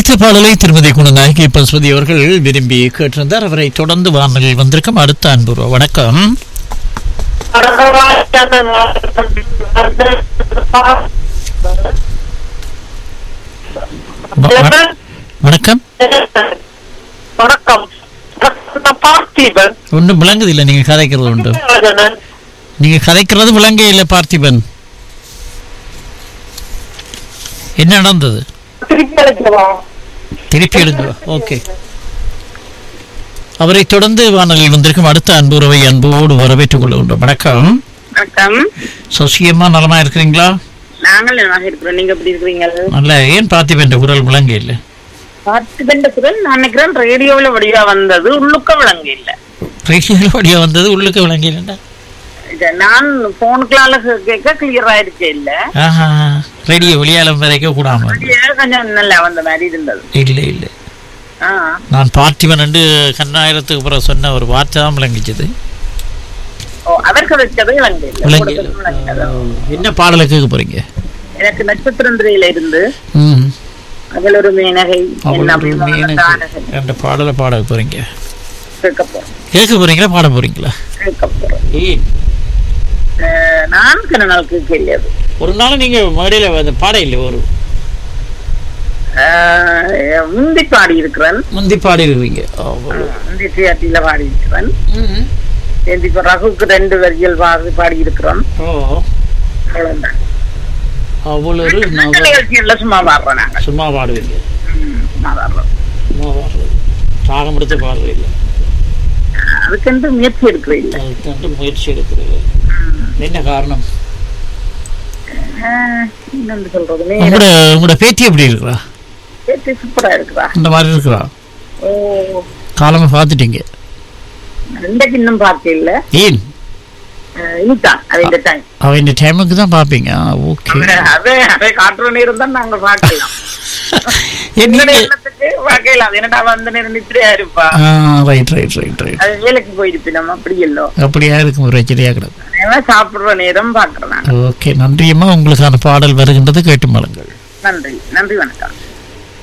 ஒலித்த பாடலை திருமதி குணநாயகி பசுபதி அவர்கள் விரும்பி கேட்டிருந்தார் அவரை தொடர்ந்து வானொலியில் வந்திருக்கும் அடுத்த அன்பு வணக்கம் வ- வ- வணக்கம் வணக்கம் நான் பார்த்திபன் ஒன்றும் விளங்குது இல்லை நீங்க கதைக்கிறது உண்டு ராஜனன். நீங்க கதைக்கிறது விளங்க இல்லை பார்த்திபன் என்ன நடந்தது திருப்பி அழைக்கவா திருப்பி எடுங்க ஓகே அவரை தொடர்ந்து வானொலியில் வந்திருக்கும் அடுத்த அன்பு உறவை அன்போடு வரவேற்றுக் கொள்கின்றோம் வணக்கம் வணக்கம் சசியம்மா நலமா இருக்கிறீங்களா நாங்கள் நலமாக இருக்கிறோம் நீங்க எப்படி இருக்கிறீங்க நல்ல ஏன் பார்த்திபன் குரல் விளங்க இல்லை பத்து பெண்ட குரல் நான் நினைக்கிறேன் ரேடியோவில் வடிவா வந்தது உள்ளுக்க விளங்க இல்ல ரேடியோவில் வழியா வந்தது உள்ளுக்கு விளங்க இல்லைண்டா இத நான் போனுக்குள்ளால கேட்க கிளியரா இருக்க இல்ல ஆஹா ரேடியோ வெளியாலம் வரைக்கும் கூடாம அப்படியே கொஞ்சம் நல்லா வந்த மாதிரி இருந்தது இல்லை இல்லை ஆ நான் பார்த்திபன் என்று கண்ணாயிரத்துக்கு அப்புறம் சொன்ன ஒரு வார்த்தை தான் விளங்கிச்சது ஓ அவருக்கு வச்சது விளங்க இல்ல விளங்க இல்லை கொடுத்தது விளங்கினது. என்ன பாடலை கேட்க போறீங்க எனக்கு நட்சத்திரந்திரையில இருந்து ம் அவள் ஒரு மேனகை அவள் என்ன ஒரு அபிமான மீனுக்கு தானகை. என்ற பாடலை பாட போறீங்க கேட்க போறோம் கேட்க போறீங்களா பாட போறீங்களா கேட்க போறோம் ஏன் அஹ், நான் கன நாள் கேட்க இல்லையாது ஒரு நாள் நீங்க மேடையில வந்து பாட இல்லை ஒரு அஹ், முந்தி பாடி இருக்கிறேன் முந்தி பாடி இருக்கீங்க அவ்வளவு. முந்தி தியேட்டர்ல பாடி இருக்கிறேன் ம். இப்ப ரகுக்கு ரெண்டு வரிகள் பாடி பாடி இருக்கிறோம் ஓ அவ்வளவுதான் அவ்வளவு ஒரு இந்த நவ- நிகழ்ச்சிகள்ல சும்மா பாடுறோம் நாங்க சும்மா பாடுவீங்க ம், சும்மா பாடுறோம் சும்மா பாடுறது ராகம் எடுத்து பாடுறீங்க அதுக்கென்று முயற்சி எடுக்கிற இல்ல அதுக்கு வந்து முயற்சி எடுக்கிறது என்ன காரணம் அஹ், என்னன்னு சொல்றது உங்களோட உங்களோட பேத்தி எப்படி இருக்கிறா நேற்று சூப்பரா இருக்குதா இந்த மாதிரி இருக்கிறா ஓ காலமா பார்த்துட்டீங்க ரெண்டைக்கு இன்னும் பார்க்க இல்ல ஏன் அஹ், இனிதான் அது இந்த டைம் அவ இந்த டைமுக்கு தான் பார்ப்பீங்க ஓகே அதே அதே காற்று நேரம் தான் நாங்க பார்க்கலாம் இந்த என்னங்க நேரத்துக்கு பார்க்கலாம் அது என்னடா வந்த நேரம் நித்திரையா இருப்பா ரைட் ரைட் ரைட் ரைட் அது வேலைக்கு போயிருப்பி நம்ம அப்படி இல்லோ அப்படியா இருக்கும் பிரச்சனையா கிடக்கும் அதனால சாப்பிடுற நேரம் பாக்குறேன் நான் ஓகே நன்றியம்மா உங்களுக்கான பாடல் வருகின்றது கேட்டு மலங்கள் நன்றி நன்றி வணக்கம்